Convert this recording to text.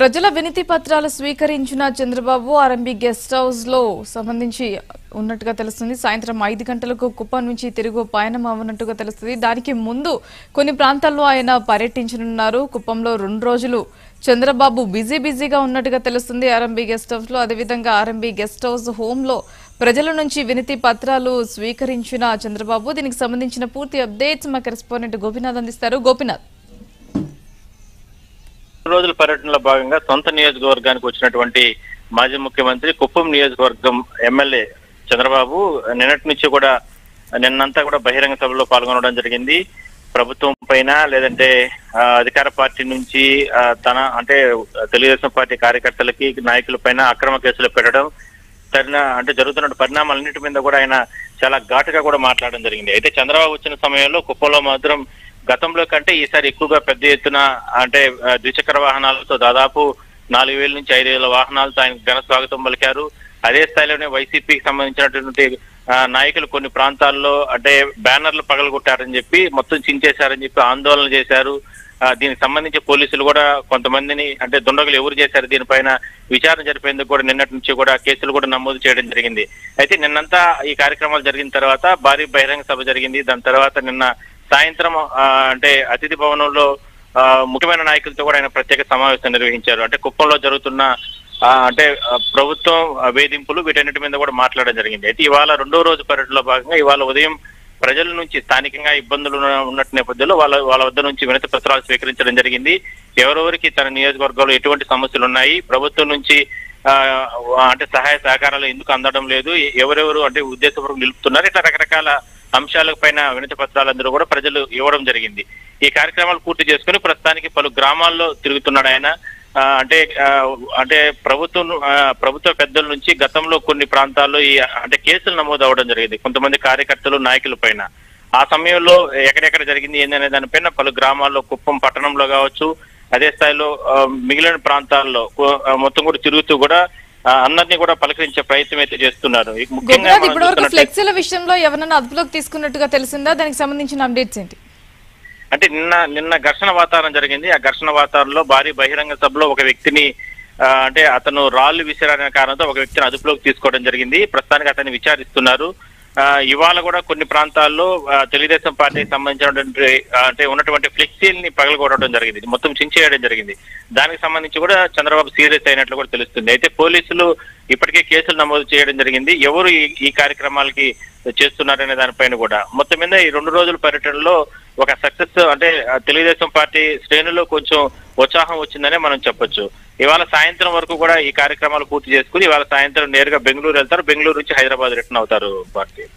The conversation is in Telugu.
ప్రజల వినతి పత్రాలు స్వీకరించిన చంద్రబాబు ఆర్ఎంబీ గెస్ట్ హౌస్ లో సంబంధించి ఉన్నట్టుగా తెలుస్తుంది సాయంత్రం ఐదు గంటలకు కుప్పం నుంచి తిరుగు పయనం అవ్వనట్టుగా తెలుస్తుంది దానికి ముందు కొన్ని ప్రాంతాల్లో ఆయన పర్యటించనున్నారు కుప్పంలో రెండు రోజులు చంద్రబాబు బిజీ బిజీగా ఉన్నట్టుగా తెలుస్తుంది ఆర్ఎంబీ గెస్ట్ హౌస్ లో అదేవిధంగా ఆర్ఎంబీ గెస్ట్ హౌస్ హోమ్ లో ప్రజల నుంచి వినతి పత్రాలు స్వీకరించిన చంద్రబాబు దీనికి సంబంధించిన పూర్తి అప్డేట్స్ మా కరెస్పాండెంట్ గోపినాథ్ అందిస్తారు గోపినాథ్ రెండు రోజుల పర్యటనలో భాగంగా సొంత నియోజకవర్గానికి వచ్చినటువంటి మాజీ ముఖ్యమంత్రి కుప్పం నియోజకవర్గం ఎమ్మెల్యే చంద్రబాబు నిన్నటి నుంచి కూడా నిన్నంతా కూడా బహిరంగ సభలో పాల్గొనడం జరిగింది ప్రభుత్వం పైన లేదంటే ఆ, అధికార పార్టీ నుంచి ఆ, తన అంటే తెలుగుదేశం పార్టీ కార్యకర్తలకి నాయకుల పైన అక్రమ కేసులు పెట్టడం తరిన అంటే జరుగుతున్న పరిణామాలన్నిటి మీద కూడా ఆయన చాలా ఘాటుగా కూడా మాట్లాడడం జరిగింది అయితే చంద్రబాబు వచ్చిన సమయంలో కుప్పంలో మాత్రం గతంలో కంటే ఈసారి ఎక్కువగా పెద్ద ఎత్తున అంటే ఆ, ద్విచక్ర వాహనాలతో దాదాపు నాలుగు వేల నుంచి ఐదు వేల వాహనాలతో ఆయన ఘన స్వాగతం పలికారు అదే స్థాయిలోనే వైసీపీకి సంబంధించినటువంటి ఆ, నాయకులు కొన్ని ప్రాంతాల్లో అంటే బ్యానర్లు పగలగొట్టారని చెప్పి మొత్తం చించేశారని చెప్పి ఆందోళన చేశారు ఆ, దీనికి సంబంధించి పోలీసులు కూడా కొంతమందిని అంటే దుండగులు ఎవరు చేశారు దీనిపైన విచారణ జరిపేందుకు కూడా నిన్నటి నుంచి కూడా కేసులు కూడా నమోదు చేయడం జరిగింది అయితే నిన్నంతా ఈ కార్యక్రమాలు జరిగిన తర్వాత భారీ బహిరంగ సభ జరిగింది దాని తర్వాత నిన్న సాయంత్రం ఆ, అంటే అతిథి భవనంలో ఆ, ముఖ్యమైన నాయకులతో కూడా ఆయన ప్రత్యేక సమావేశం నిర్వహించారు అంటే కుప్పంలో జరుగుతున్న ఆ, అంటే ఆ, ప్రభుత్వం ఆ, వేధింపులు వీటన్నిటి మీద కూడా మాట్లాడడం జరిగింది అయితే ఇవాళ రెండో రోజు పర్యటనలో భాగంగా ఇవాళ ఉదయం ప్రజల నుంచి స్థానికంగా ఇబ్బందులు ఉన్న- ఉన్నట్టు నేపథ్యంలో వాళ్ళ వాళ్ళ వద్ద నుంచి వినతి పత్రాలు స్వీకరించడం జరిగింది ఎవరెవరికి తన నియోజకవర్గంలో ఎటువంటి సమస్యలు ఉన్నాయి ప్రభుత్వం నుంచి ఆ, అంటే సహాయ సహకారాలు ఎందుకు అందడం లేదు ఎవరెవరు అంటే ఉద్దేశపూర్వకం నిలుపుతున్నారు ఇట్లా రకరకాల అంశాల పైన వినతి పత్రాలందరూ కూడా ప్రజలు ఇవ్వడం జరిగింది ఈ కార్యక్రమాలు పూర్తి చేసుకుని ప్రస్తుతానికి పలు గ్రామాల్లో తిరుగుతున్నాడు ఆయన ఆ, అంటే ఆ, అంటే ప్రభుత్వం ఆ, ప్రభుత్వ పెద్దల నుంచి గతంలో కొన్ని ప్రాంతాల్లో ఈ అంటే కేసులు నమోదు అవ్వడం జరిగింది కొంతమంది కార్యకర్తలు నాయకుల పైన ఆ సమయంలో ఎక్కడెక్కడ జరిగింది ఏందనే దానిపైన పలు గ్రామాల్లో కుప్పం పట్టణంలో కావచ్చు అదే స్థాయిలో ఆ, మిగిలిన ప్రాంతాల్లో కు- ఆ, మొత్తం కూడా తిరుగుతూ కూడా ఆ, అందరినీ కూడా పలకరించే ప్రయత్నం అయితే చేస్తున్నారు ఇక ముఖ్యంగా గోపినాథ్ మనం ఇప్పటివరకు చూస్తున్నట్లయితే- ఫ్లెక్సీల విషయంలో ఎవరైనా అదుపులోకి తీసుకున్నట్టుగా తెలిసిందా దానికి సంబంధించిన అప్డేట్స్ ఏంటి అంటే నిన్న నిన్న ఘర్షణ వాతావరణం జరిగింది ఆ ఘర్షణ వాతావరణంలో భారీ బహిరంగ సభలో ఒక వ్యక్తిని ఆ, అంటే అతను రాళ్లు విసిరనే కారణంతో ఒక వ్యక్తిని అదుపులోకి తీసుకోవడం జరిగింది ప్రస్తుతానికి అతన్ని విచారిస్తున్నారు ఆ, ఇవాళ కూడా కొన్ని ప్రాంతాల్లో ఆ, తెలుగుదేశం పార్టీకి సంబంధించినటువంటి ఆ, అంటే ఉన్నటువంటి ఫ్లెక్సీల్ని పగలగొట్టడం జరిగింది మొత్తం చించేయడం జరిగింది దానికి సంబంధించి కూడా చంద్రబాబు సీరియస్ అయినట్లు కూడా తెలుస్తుంది అయితే పోలీసులు ఇప్పటికే కేసులు నమోదు చేయడం జరిగింది ఎవరు ఈ ఈ కార్యక్రమాలకి చేస్తున్నారనే దానిపైన కూడా మొత్తం మీద ఈ రెండు రోజుల పర్యటనలో ఒక సక్సెస్ అంటే ఆ, తెలుగుదేశం పార్టీ శ్రేణులో కొంచెం ఉత్సాహం వచ్చిందనే మనం చెప్పొచ్చు ఇవాళ సాయంత్రం వరకు కూడా ఈ కార్యక్రమాలు పూర్తి చేసుకుని ఇవాళ సాయంత్రం నేరుగా బెంగళూరు వెళ్తారు బెంగళూరు నుంచి హైదరాబాద్ రిటర్న్ అవుతారు పార్టీ